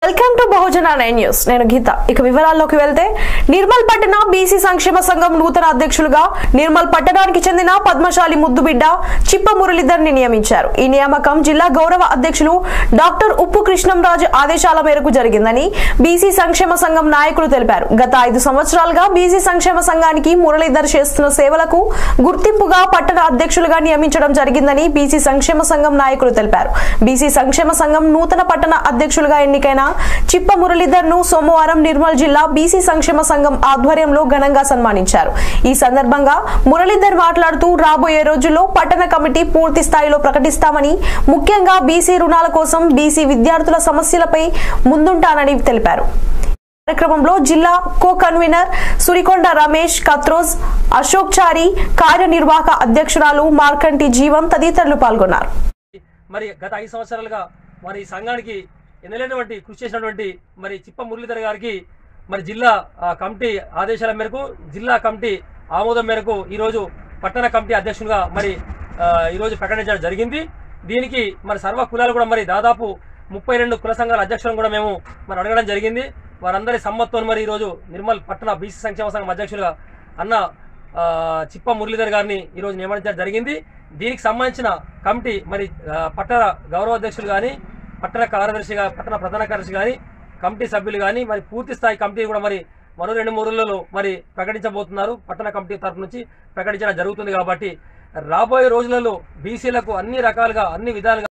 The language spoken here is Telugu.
welcome to Bahujana nine news నేను గీత ఇక వివరాల్లోకి వెళ్తే నిర్మల్ పట్టణ బీసీ సంక్షేమ సంఘం నూతన అధ్యక్షులుగా నిర్మల్ పట్టణానికి చెందిన పద్మశాలి ముద్దుబిడ్డ చిప్ప మురళీధర్ని నియమించారు ఈ నియామకం జిల్లా గౌరవ అధ్యక్షులు డాక్టర్ ఉప్పు కృష్ణంరాజు ఆదేశాల మేరకు జరిగిందని బీసీ సంక్షేమ సంఘం నాయకులు తెలిపారు గత ఐదు సంవత్సరాలుగా బీసీ సంక్షేమ సంఘానికి మురళీధర్ చేస్తున్న సేవలకు గుర్తింపుగా పట్టణ అధ్యక్షులుగా నియమించడం జరిగిందని బీసీ సంక్షేమ సంఘం నాయకులు తెలిపారు బీసీ సంక్షేమ సంఘం నూతన పట్టణ అధ్యక్షులుగా ఎన్నికైన చిప్ప మురళీధర్ ను సోమవారం నిర్మల్ జిల్లా బీసీ సంక్షేమ సంఘం ఆధ్వర్యంలో ఘనంగా సన్మానించారు ఈ సందర్భంగా మురళీధర్ మాట్లాడుతూ రాబోయే రోజుల్లో పట్టణ కమిటీ పూర్తి స్థాయిలో ప్రకటిస్తామని ముఖ్యంగా బీసీ రుణాల కోసం బీసీ విద్యార్థుల సమస్యలపై ముందుంటానని తెలిపారు కార్యక్రమంలో జిల్లా కో కన్వీనర్ సురికొండ రమేష్ కత్రోజ్ అశోక్ చారి కార్యనిర్వాహక అధ్యక్షురాలు మార్కంటి జీవం తదితరులు పాల్గొన్నారు మరి గత ఐదు సంవత్సరాలుగా మరి ఈ సంఘానికి ఎన్నలేనటువంటి కృషి చేసినటువంటి మరి చిప్ప మురళీధర్ గారికి మరి జిల్లా ఆ, కమిటీ ఆదేశాల మేరకు జిల్లా కమిటీ ఆమోదం మేరకు ఈరోజు పట్టణ కమిటీ అధ్యక్షులుగా మరి ఆ, ఈరోజు ప్రకటించడం జరిగింది దీనికి మరి సర్వ కులాలు కూడా మరి దాదాపు ముప్పై రెండు కుల సంఘాల అధ్యక్షులను కూడా మేము మరి అడగడం జరిగింది వారందరి సమ్మత్తో మరి ఈరోజు నిర్మల్ పట్టణ బీసీ సంక్షేమ సంఘం అధ్యక్షులుగా అన్న ఆ, చిప్ప మురళీధర్ గారిని ఈరోజు నియమించడం జరిగింది దీనికి సంబంధించిన కమిటీ మరి ఆ, పట్టణ గౌరవ అధ్యక్షులు కానీ పట్టణ కార్యదర్శిగా పట్టణ ప్రధాన కార్యదర్శి కానీ కమిటీ సభ్యులు కానీ మరి పూర్తి స్థాయి కమిటీ కూడా మరి మరో రెండు మూడు రోజులలో మరి ప్రకటించబోతున్నారు పట్టణ కమిటీ తరఫు నుంచి ప్రకటించడం జరుగుతుంది కాబట్టి రాబోయే రోజులలో బీసీలకు అన్ని రకాలుగా అన్ని విధాలుగా